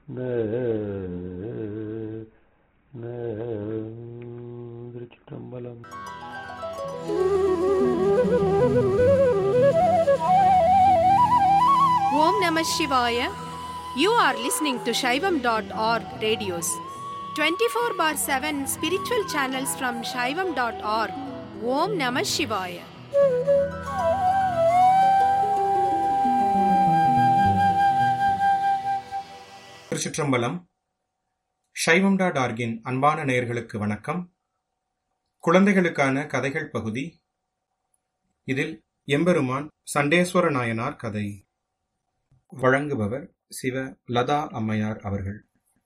Thiruchitrambalam Om Namah Shivaya. You are listening to Shaivam.org radios. 24 bar 7 spiritual channels from Shaivam.org. Om Namah Shivaya. திருச்சிற்றம்பலம் சைவம் dot ஆர்கின் அன்பான நேயர்களுக்கு வணக்கம் குழந்தைகளுக்கான கதைகள் பகுதி இதில் எம்பெருமான் சண்டேஸ்வர நாயனார் கதை வழங்குபவர் சிவ லதா அம்மையார் அவர்கள்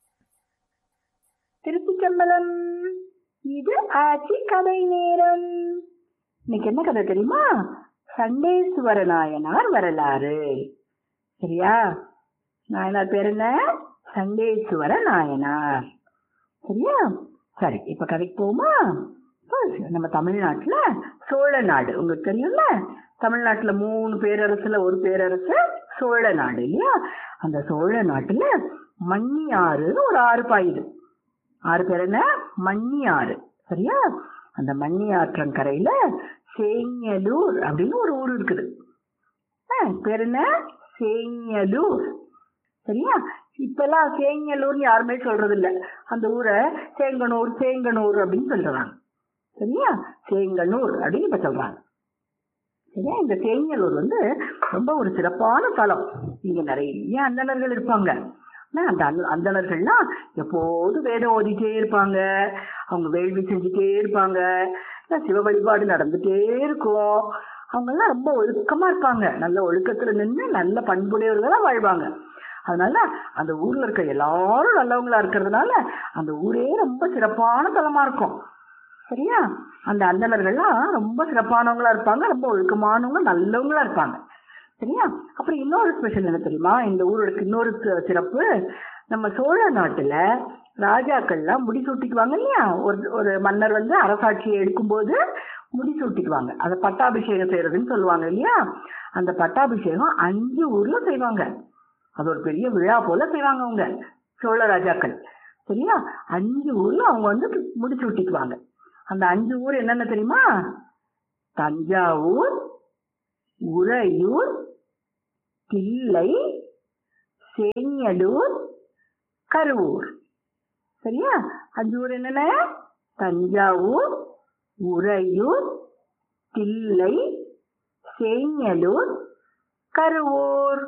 திருச்சிச்சம்பலம் இது ஆட்சி கதை நேரம் இன்னைக்கு என்ன கதை தெரியுமா சண்டேஸ்வர நாயனார் வரலாறு சரியா நாயனார் பேர் என்ன சண்டேஸ்வர நாயனார் சரியா சரி இப்ப கதைக்கு போமா நம்ம தமிழ்நாட்டுல சோழ நாடு உங்களுக்கு தெரியும்ல தமிழ்நாட்டுல மூணு பேரரசுல ஒரு பேரரசு சோழ நாடு இல்லையா அந்த சோழ நாட்டுல மண்ணியாறுன்னு ஒரு ஆறு பாயுது ஆறு பேர் என்ன மண்ணி ஆறு சரியா அந்த மண்ணி ஆற்றங்கரையில சேங்கலூர் அப்படின்னு ஒரு ஊர் இருக்குது ஆ, பேர் என்ன சேங்கலூர் சரியா இப்பெல்லாம் சேங்கலூர்னு யாருமே சொல்றது இல்ல அந்த ஊரை சேங்கனூர் சேங்கனூர் அப்படின்னு சொல்றாங்க சரியா சேங்கனூர் அப்படின்னு இப்ப சொல்றாங்க சரியா இந்த சேங்கலூர் வந்து ரொம்ப ஒரு சிறப்பான தலம் இங்க நிறைய அந்தணர்கள் இருப்பாங்க ஆனா, அந்த அந்த- அந்தணர்கள்லாம் எப்போதும் வேதம் ஓதிட்டே இருப்பாங்க அவங்க வேள்வி செஞ்சுட்டே இருப்பாங்க இல்ல சிவ வழிபாடு நடந்துட்டே இருக்கும் அவங்க எல்லாம் ரொம்ப ஒழுக்கமா இருப்பாங்க நல்ல ஒழுக்கத்துல நின்று நல்ல பண்புடையவர்களா வாழ்வாங்க அதனால அந்த ஊர்ல இருக்க எல்லாரும் நல்லவங்களா இருக்கிறதுனால அந்த ஊரே ரொம்ப சிறப்பான தலமா இருக்கும் சரியா அந்த அந்தணர்கள்லாம் ரொம்ப சிறப்பானவங்களா இருப்பாங்க ரொம்ப ஒழுக்கமானவங்க நல்லவங்களா இருப்பாங்க சரியா அப்புறம் இன்னொரு ஸ்பெஷல் என்ன தெரியுமா இந்த ஊரோட இன்னொரு சி- சிறப்பு நம்ம சோழ நாட்டுல ராஜாக்கள்லாம் முடி சூட்டிக்குவாங்க இல்லையா ஒரு ஒரு மன்னர் வந்து அரசாட்சியை எடுக்கும்போது முடி சூட்டிக்குவாங்க அதை பட்டாபிஷேகம் செய்யறதுன்னு சொல்லுவாங்க இல்லையா அந்த பட்டாபிஷேகம் அஞ்சு ஊர்ல செய்வாங்க அது ஒரு பெரிய விழா போல செய்வாங்க அவங்க சோழ ராஜாக்கள் சரியா அஞ்சு ஊர்ல அவங்க வந்து முடி சூட்டிக்குவாங்க அந்த அஞ்சு ஊர் என்னென்ன தெரியுமா தஞ்சாவூர் உறையூர் தில்லை சேங்கலூர் கருவூர் சரியா அஞ்சு ஊர் என்னென்ன தஞ்சாவூர் உறையூர் தில்லை சேங்கலூர் கருவூர்